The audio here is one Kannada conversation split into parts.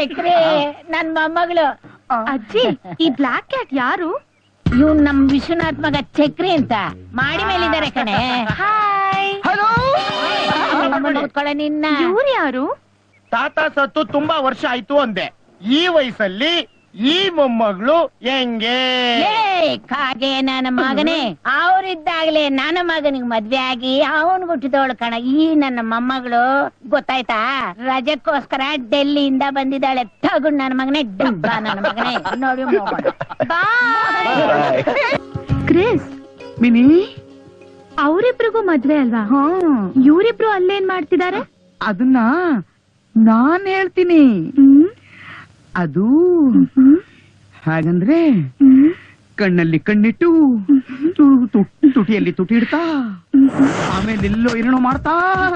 ಚಕ್ರಿ ನನ್ ಮೊಮ್ಮಗಳು ಅಜ್ಜಿ ಈ ಬ್ಲಾಕ್ ಕ್ಯಾಟ್ ಯಾರು ಇವ್ನ್ ನಮ್ ವಿಶ್ವನಾಥ್ ಮಗ ಚಕ್ರಿ ಅಂತ ಮಾಡಿ ಮೇಲಿದ್ದಾರೆ ಕಣೆ ಹಾಯ್ ಹಲೋ ಕೂತ್ಕೊಳ್ಳ ನಿನ್ನ ಇವ್ರು ಯಾರು ತಾತ ಸತ್ತು ತುಂಬಾ ವರ್ಷ ಆಯ್ತು ಅಂದೆ ಈ ವಯಸ್ಸಲ್ಲಿ ಈ ಮೊಮ್ಮಗಳು ಹೆಂಗೆ ಲೇ, ಕಾಗೆ ನನ್ನ ಮಗನೇ ಅವ್ರಿದ್ದಾಗ್ಲೇ ನನ್ನ ಮಗನಿಗೆ ಮದ್ವೆ ಆಗಿ ಅವನ್ ಹುಟ್ಟಿದವಳು ಕಣ ಈ ನನ್ನ ಮೊಮ್ಮಗಳು ಗೊತ್ತಾಯ್ತಾ ರಜಕ್ಕೋಸ್ಕರ ಡೆಲ್ಲಿಯಿಂದ ಬಂದಿದ್ದಾಳೆ ತಗೊಂಡ್ ನನ್ನ ಮಗನೇ ಡಬ್ಬ ನನ್ನ ಮಗನೇ ನೋಡಿ ಹೋಗೋಣ. ಬಾಯ್ ಕ್ರಿಸ್ ಮಿನಿ ಅವರಿಬ್ರಿಗೂ ಮದ್ವೆ ಅಲ್ವಾ ಇವರಿಬ್ರು ಅಲ್ಲೇನ್ ಮಾಡ್ತಿದ್ದಾರೆ ಅದನ್ನ ನಾನ್ ಹೇಳ್ತೀನಿ ಹ್ಮ್ ಅದು ಹ್ಮ್ ಹಾಗಂದ್ರೆ ಹ್ಮ್ ಕಣ್ಣಲ್ಲಿ ಕಣ್ಣಿಟ್ಟು ತು- ತು- ತುಟಿಯಲ್ಲಿ ತುಟಿ ಇಡ್ತಾ ಆಮೇಲೆ ಎಲ್ಲೋ ಏನೋ ಮಾಡ್ತಾ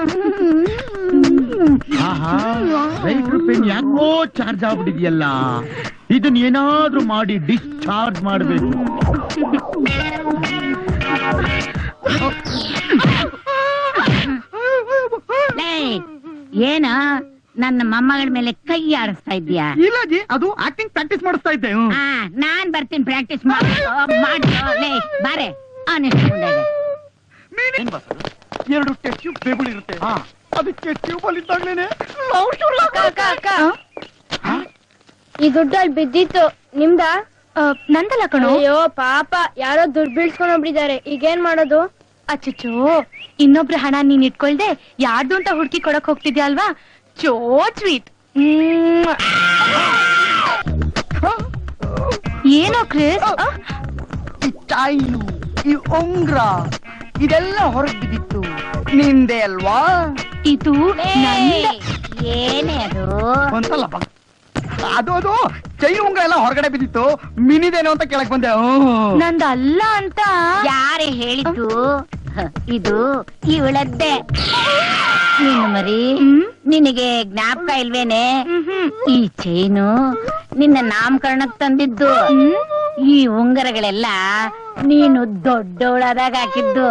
ರೈತರ ಪೆನ್ ಯಾಕೋ ಚಾರ್ಜ್ ಆಗ್ಬಿಟ್ಟಿದ್ಯಲ್ಲ ಇದನ್ನ ಏನಾದ್ರೂ ಮಾಡಿ ಡಿಸ್ಚಾರ್ಜ್ ಮಾಡ್ಬೇಕು ಲೇ, ಏನ ನನ್ನ ಮೊಮ್ಮಗಳ ಮೇಲೆ ಕೈ ಆಡಿಸ್ತಾ ಇದ್ಯಾ ಇಲ್ಲ ಜಿ ಅದು ಆಕ್ಟಿಂಗ್ ಪ್ರಾಕ್ಟೀಸ್ ಮಾಡಿಸ್ತಾ ಇದ್ದೆ ಹ್ಮ್. ಆ ನಾನ್ ಬರ್ತೀನಿ ಪ್ರಾಕ್ಟೀಸ್ ಮಾಡಿ ಮಾಡಿ ಲೇ ಬಾರೆ ಅನಿಸ್ಕೊಂಡೆ ಏನ್ ಬರ್ತದೆ? ಎರಡು ಟೆಸ್ಟ್ ಟ್ಯೂಬ್ ಬೇಬುಳು ಇರುತ್ತೆ ಅದಕ್ಕೆ ಟ್ಯೂಬ್ ಅಲ್ಲಿ ಇದ್ದಾಗ್ಲೇನೆ ಈ ದುಡ್ಡು ಅಲ್ಲಿ ಬಿದ್ದಿತ್ತು ನಿಮ್ದಾ ಆ, ನಂದಲ್ಲ ಕಣೋ ಅಯ್ಯೋ ಪಾಪ ಯಾರೋ ದುಡ್ಡು ಬೀಳ್ಸ್ಕೊಂಡ್ ಹೋಗ್ಬಿಟ್ಟಿದ್ದಾರೆ ಈಗೇನ್ ಮಾಡೋದು ಅಚ್ಚಚ್ಚೋ ಇನ್ನೊಬ್ರ ಹಣ ನೀನ್ ಇಟ್ಕೊಳ್ದೆ ಯಾರ್ದು ಅಂತ ಹುಡ್ಕಿ ಕೊಡಕ್ ಹೋಗ್ತಿದ್ಯಾ ಅಲ್ವಾ ಚೋ ಸ್ವೀಟ್ ಏನೋ ಕ್ರಿಸ್ ಆ, ಈ ಟೈಲು ಈ ಉಂಗ್ರ ಇದೆಲ್ಲ ಹೊರಗೆ ಬಿದ್ದಿತ್ತು ನಿಂದೆ ಅಲ್ವಾ ಇದು ನಂದ ಏನೇ ಅದು ಒಂದ್ಸಲಪ್ಪ ಅದು ಅದು ಚೈ ಉಂಗ್ರ ಎಲ್ಲ ಹೊರಗಡೆ ಬಿದ್ದಿತ್ತು ಮಿನಿದೇನೋ ಅಂತ ಕೇಳಕ್ ಬಂದೆ ಹ್ಮ್. ನಂದಲ್ಲ ಅಂತ ಯಾರೇ ಹೇಳಿದ್ದು ಹ, ಇದು ಇವಳದ್ದೆ ನೀನು ಮರಿ ಹ್ಮ್? ನಿನಗೆ ಜ್ಞಾಪಕ ಇಲ್ವೇನೆ ಮ್ಹ್ಮ್. ಈ ಚೈನು ನಿನ್ನ ನಾಮಕರಣಕ್ ತಂದಿದ್ದು ಹ್ಮ್? ಈ ಉಂಗರಗಳೆಲ್ಲ ನೀನು ದೊಡ್ಡವಳಾದಾಗ ಹಾಕಿದ್ದು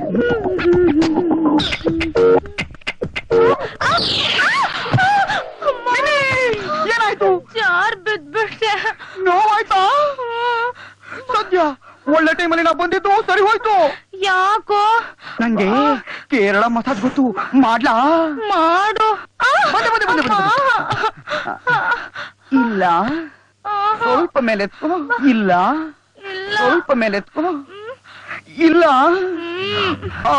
ಏನಾಯ್ತು ಜಾರ್ ಬಿದ್ಬಿಟ್ಟೆ ನೋವಾಯ್ತಾ ಸದ್ಯ ಒಳ್ಳೆ ಟೈಮಲ್ಲಿ ನಾ ಬಂದಿದ್ದು ಸರಿ ಹೋಯ್ತು ಯಾಕೋ ನಂಗೆ ಕೇರಳ ಮಸಾಜ್ ಗೊತ್ತು ಮಾಡ್ಲಾ ಮಾಡು ಆ, ಬಂದೆ, ಬಂದೆ, ಬಂದೆ, ಬಂದೆ, ಅಮ್ಮ. ಇಲ್ಲ ಆಹಾ, ಸ್ವಲ್ಪ ಮೇಲೆ ಎತ್ಕೋ ಇಲ್ಲ ಇಲ್ಲ. ಸ್ವಲ್ಪ ಮೇಲೆ ಎತ್ಕೋ ಇಲ್ಲ ಆ,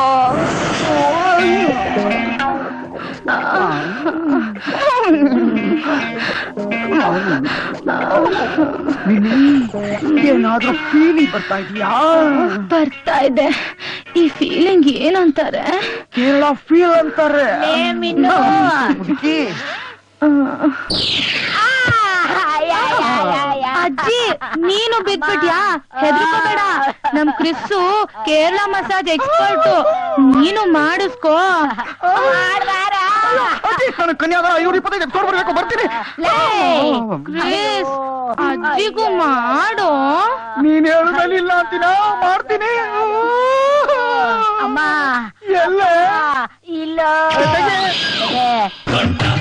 ಮಿನಿ, ಏನಾದ್ರೂ ಫೀಲಿಂಗ್ ಬರ್ತಾ ಇದೆಯಾ ಬರ್ತಾ ಇದೆ ಈ ಫೀಲಿಂಗ್ ಏನಂತಾರೆ ಕೇರಳ ಫೀಲ್ ಅಂತಾರೆ ಲೇ ಮಿನ್ನು. ಹುಡುಗಿ ಆ, ಆ, ಯಾ, ಯಾ, ಯಾ, ಯಾ. ಅಜ್ಜಿ ನೀನು ಬಿದ್ಬಿಟ್ಯಾ ಹೆದರ್ಕೋಬೇಡ ನಮ್ ಕ್ರಿಸ್ಸು ಕೇರಳ ಮಸಾಜ್ ಎಕ್ಸ್ಪರ್ಟ್ ನೀನು ಮಾಡಿಸ್ಕೋ ಮಾಡ್ಬಾರ. ಅಜ್ಜಿ, ನಾನು ಕನ್ಯಾದಾರ ಐನೂರ ಇಪ್ಪತ್ತೈದು ಎಪಿಸೋಡ್ ಬರ್ಬೇಕು ಬರ್ತೀನಿ ಲೇ. ಕ್ರಿಸ್ ಅಜ್ಜಿಗೂ ಮಾಡು ನೀನ್ ಹೇಳುದಲ್ಲಿಲ್ಲ ಅಂತೀನ ಮಾಡ್ತೀನಿ ಅಮ್ಮ ಎಲ್ಲ ಇಲ್ಲ ತೆಗೆ. ಏ,